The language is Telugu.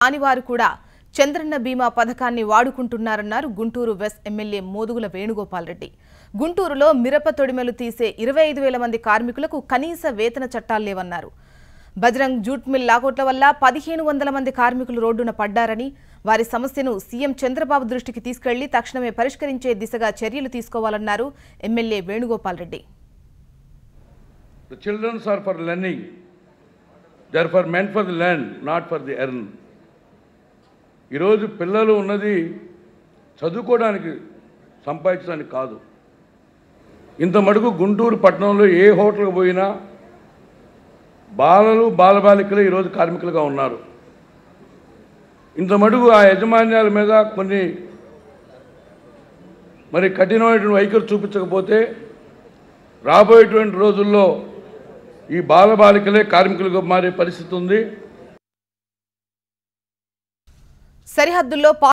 కాని వారు కూడా చంద్రన్న బీమా పథకాన్ని వాడుకుంటున్నారన్నారు గుంటూరు వెస్ట్ ఎమ్మెల్యే మోదుగుల వేణుగోపాల్ రెడ్డి గుంటూరులో మిరప తొడిమెలు తీసే ఇరవై ఐదు వేల మంది కార్మికులకు కనీస వేతన చట్టాలు లేవన్నారు బజరంగ్ జూట్ మిల్ లాగోట్ల వల్ల పదిహేను వందల మంది కార్మికులు రోడ్డున పడ్డారని వారి సమస్యను సీఎం చంద్రబాబు దృష్టికి తీసుకెళ్లి తక్షణమే పరిష్కరించే దిశగా చర్యలు తీసుకోవాలన్నారు MLA Venugopal Reddy The children are for learning. They are for meant for the learn, not for the earn. ఈరోజు పిల్లలు ఉన్నది చదువుకోవడానికి సంపాదించడానికి కాదు ఇంత మటుకు గుంటూరు పట్టణంలో ఏ హోటల్కి పోయినా బాలలు బాలబాలికలు ఈరోజు కార్మికులుగా ఉన్నారు ఇంత మటుకు ఆ యజమాన్యాల మీద కొన్ని మరి కఠినమైనటువంటి వైఖరి చూపించకపోతే రాబోయేటువంటి రోజుల్లో ఈ బాలబాలికలే కార్మికులుగా మారే పరిస్థితి ఉంది సరిహద్దుల్లో